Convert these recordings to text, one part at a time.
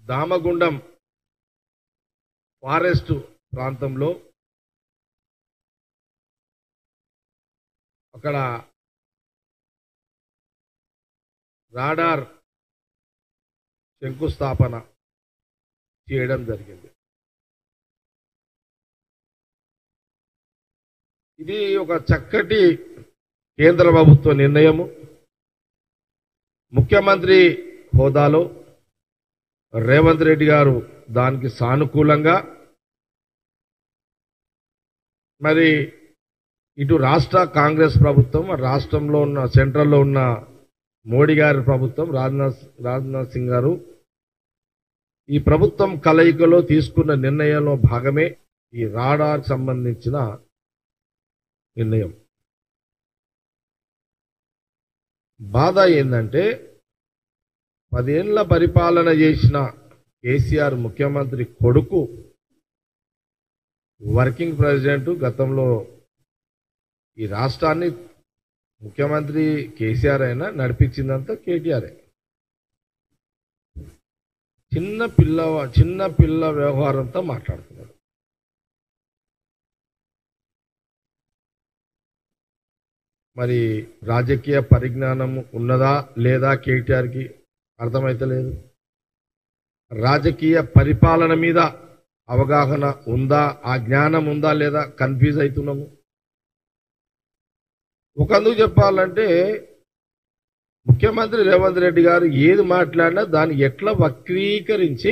Damagundam forest ప్రాంతంలో అక్కడ radar శంకుస్థాపన చేయడం జరిగింది ఇది ఒక చక్కటి కేంద్ర ప్రభుత్వ నిర్ణయము ముఖ్యమంత్రి హోదాలో రేవంత్ రెడ్డి గారు దానికి సానుకూలంగా మరి ఇటు రాష్ట్ర కాంగ్రెస్ ప్రభుత్వం రాష్ట్రంలో ఉన్న సెంట్రల్లో ఉన్న మోడీ గారి ప్రభుత్వం రాజ్నాథ్ రాజ్నాథ్ సింగ్ గారు ఈ ప్రభుత్వం కలయికలో తీసుకున్న నిర్ణయంలో భాగమే ఈ రాడార్ సంబంధించిన నిర్ణయం బాధ ఏంటంటే పదేళ్ల పరిపాలన చేసిన కేసీఆర్ ముఖ్యమంత్రి కొడుకు వర్కింగ్ ప్రెసిడెంట్ గతంలో ఈ రాష్ట్రాన్ని ముఖ్యమంత్రి కేసీఆర్ అయినా నడిపించిందంతా కేటీఆర్ చిన్న పిల్ల చిన్న పిల్ల వ్యవహారంతో మాట్లాడుతున్నాడు మరి రాజకీయ పరిజ్ఞానం ఉన్నదా లేదా కేటీఆర్కి అర్థమైతలేదు రాజకీయ పరిపాలన మీద అవగాహన ఉందా ఆ జ్ఞానం ఉందా లేదా కన్ఫ్యూజ్ అవుతున్నాము ఒకందుకు చెప్పాలంటే ముఖ్యమంత్రి రేవంత్ రెడ్డి గారు ఏది మాట్లాడినా దాన్ని ఎట్లా వక్రీకరించి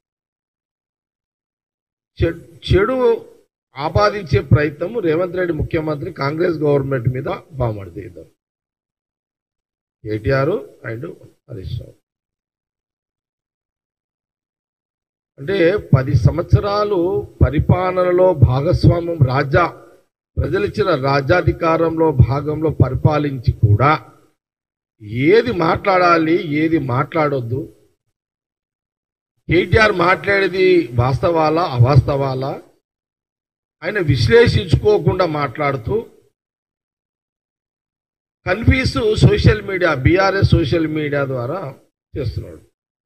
చె- చెడు ఆపాదించే ప్రయత్నం రేవంత్ రెడ్డి ముఖ్యమంత్రి కాంగ్రెస్ గవర్నమెంట్ మీద బామడిది కేటీఆర్ అండ్ హరీష్ రావు అంటే పది సంవత్సరాలు పరిపాలనలో భాగస్వామ్యం రాజా ప్రజలిచ్చిన రాజ్యాధికారంలో భాగంలో పరిపాలించి కూడా ఏది మాట్లాడాలి ఏది మాట్లాడొద్దు కేటీఆర్ మాట్లాడేది వాస్తవాలా అవాస్తవాలా ఆయన విశ్లేషించుకోకుండా మాట్లాడుతూ confuse social media BRS social media ద్వారా చేస్తున్నాడు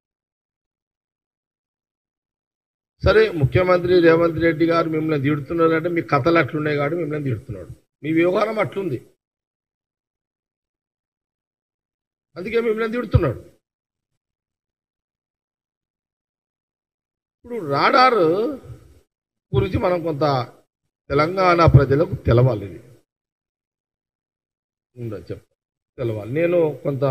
సరే ముఖ్యమంత్రి రేవంత్ రెడ్డి గారు మిమ్మల్ని తిడుతున్నారు అంటే మీ కథలు అట్లున్నాయి కాబట్టి మిమ్మల్ని తిడుతున్నాడు మీ వ్యవహారం అట్లుంది అందుకే మిమ్మల్ని తిడుతున్నాడు ఇప్పుడు రాడార్ గురించి మనం కొంత తెలంగాణ ప్రజలకు తెలవాలి ఇది ఉండదు చెప్ తెలవాలి నేను కొంత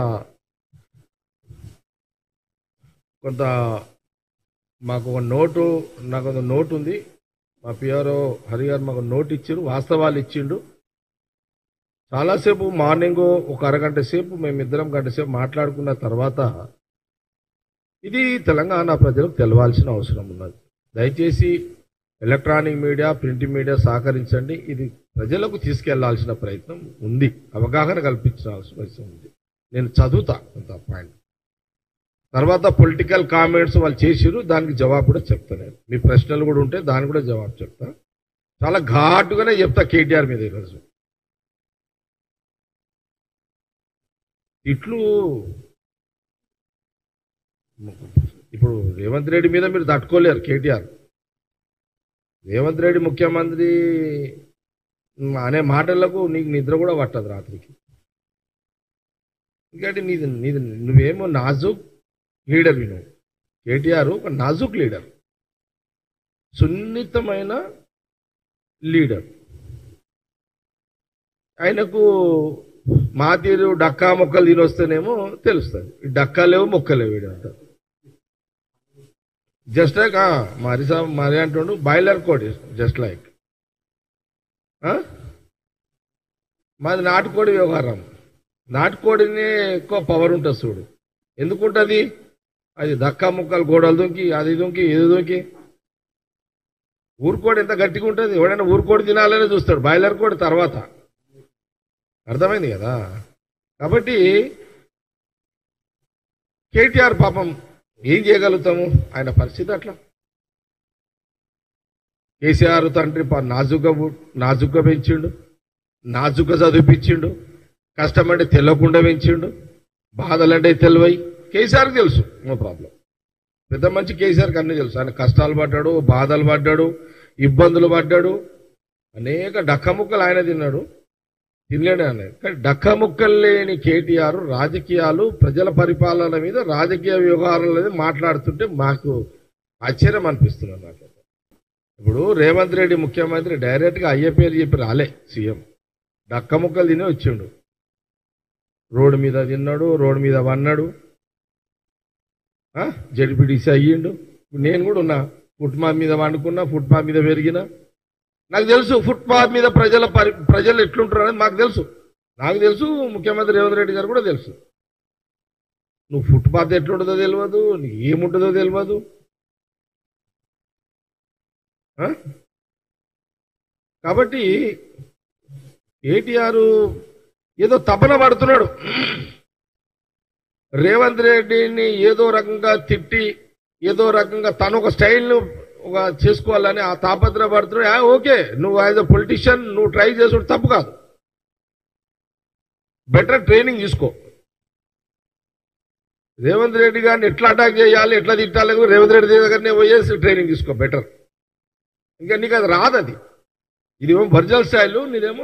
కొంత మాకు ఒక నోటు నాకు ఒక నోటు ఉంది మా పిఆర్ఓ హరి గారు మాకు నోట్ ఇచ్చారు వాస్తవాలు ఇచ్చిండు చాలాసేపు మార్నింగ్ ఒక అరగంట సేపు మేమిద్దరం గంట సేపు మాట్లాడుకున్న తర్వాత ఇది తెలంగాణ ప్రజలకు తెలవాల్సిన అవసరం ఉన్నది దయచేసి ఎలక్ట్రానిక్ మీడియా ప్రింట్ మీడియా సహకరించండి ఇది ప్రజలకు తీసుకెళ్లాల్సిన ప్రయత్నం ఉంది అవగాహన కల్పించాల్సిన అవసరం ఉంది నేను చదువుతా కొంత పాయింట్ తర్వాత పొలిటికల్ కామెంట్స్ వాళ్ళు చేసిరు దానికి జవాబు కూడా చెప్తా నేను మీ ప్రశ్నలు కూడా ఉంటే దానికి కూడా జవాబు చెప్తా చాలా ఘాటుగానే చెప్తా కేటీఆర్ మీద ఈరోజు ఇట్లు ఇప్పుడు రేవంత్ రెడ్డి మీద మీరు తట్టుకోలేరు కేటీఆర్ రేవంత్ రెడ్డి ముఖ్యమంత్రి అనే మాటలకు నీకు నిద్ర కూడా పట్టదు రాత్రికి ఎందుకంటే నీది నీది నువ్వేమో నాజుక్ లీడర్ నువ్వు కేటీఆర్ ఒక నాజుక్ లీడర్ సున్నితమైన లీడర్ ఆయనకు మా తీరు డక్కా మొక్కలు తినొస్తేనేమో తెలుస్తుంది ఈ డక్కా లేవు మొక్కలేవు వీడు అంటారు జస్ట్ లైక్ మరి సా- మరి అంటుండు బాయిలర్ కోడి జస్ట్ లైక్ మాది నాటుకోడి వ్యవహారం నాటుకోడిని ఎక్కువ పవర్ ఉంటుంది చూడు ఎందుకుంటుంది అది దక్కా ముక్కలు గోడలు దొంకి అది దొంకి ఇది దొంకి ఊరుకోడి ఎంత గట్టిగా ఉంటుంది ఎవడైనా ఊరుకోడి తినాలనే చూస్తాడు బాయిలర్ కోడి తర్వాత అర్థమైంది కదా కాబట్టి కేటీఆర్ పాపం ఏం చేయగలుగుతాము ఆయన పరిస్థితి అట్లా కేసీఆర్ తండ్రి పా- నాజుగ్గా పు- నాజుగ్గా పెంచిండు నాజుగ్గా చదివిపించిండు కష్టమంటే తెల్లకుండా పెంచిండు బాధలంటే తెలివై కేసీఆర్కి తెలుసు నో ప్రాబ్లం పెద్ద మంచి కేసీఆర్కి అన్ని తెలుసు ఆయన కష్టాలు పడ్డాడు బాధలు పడ్డాడు ఇబ్బందులు పడ్డాడు అనేక డక్కముక్కలు ఆయన తిన్నాడు తినలేడు ఆయన కానీ డక్కముక్కలు లేని కేటీఆర్ రాజకీయాలు ప్రజల పరిపాలన మీద రాజకీయ వ్యవహారాల మీద మాట్లాడుతుంటే మాకు ఆశ్చర్యం అనిపిస్తున్నది నాకు ఇప్పుడు రేవంత్ రెడ్డి ముఖ్యమంత్రి డైరెక్ట్గా అయ్యే పేరు చెప్పి రాలే సీఎం డక్కముక్కలు తిని వచ్చిండు రోడ్డు మీద తిన్నాడు రోడ్డు మీద వన్నాడు జడిపిడిసి అయ్యిండు ఇప్పుడు నేను కూడా ఉన్నా ఫుట్పాత్ మీద వండుకున్నా ఫుట్పాత్ మీద పెరిగినా నాకు తెలుసు ఫుట్పాత్ మీద ప్రజల పరి ప్రజలు ఎట్లుంటారు అనేది మాకు తెలుసు నాకు తెలుసు ముఖ్యమంత్రి రేవంత్ రెడ్డి గారు కూడా తెలుసు నువ్వు ఫుట్పాత్ ఎట్లుంటుందో తెలియదు నీకు ఏముంటుందో తెలియదు ఆ? కాబట్టి కేటీఆర్ ఏదో తపన పడుతున్నాడు రేవంత్ రెడ్డిని ఏదో రకంగా తిట్టి ఏదో రకంగా తను ఒక స్టైల్ను ఒక చేసుకోవాలని ఆ తాపత్రపడుతున్నాడు ఆ, ఓకే నువ్వు యాజ్ అ పొలిటీషియన్ నువ్వు ట్రై చేసుడు తప్పు కాదు బెటర్ ట్రైనింగ్ తీసుకో రేవంత్ రెడ్డి గారిని ఎట్లా అటాక్ చేయాలి ఎట్లా తిట్టాలి రేవంత్ రెడ్డి దగ్గరనే పోయేసి ట్రైనింగ్ తీసుకో బెటర్ ఇంకా నీకు అది రాదు అది ఇదేమో వర్జల్ స్టైల్ నీదేమో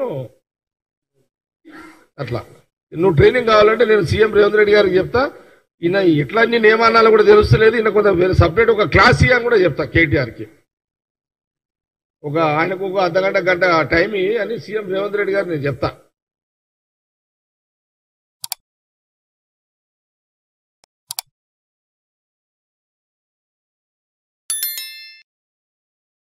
అట్లా నువ్వు ట్రైనింగ్ కావాలంటే నేను సీఎం రేవంత్ రెడ్డి గారికి చెప్తా ఈయన ఎట్లా నేను ఏమన్నాలో కూడా తెలుస్తలేదు ఈయన కొంత వేరే సపరేట్ ఒక క్లాస్ అని కూడా చెప్తా కేటీఆర్కి ఒక ఆయనకు ఒక అర్ధ గంట గంట టైం ఇయ్యి అని సీఎం రేవంత్ రెడ్డి గారు నేను చెప్తా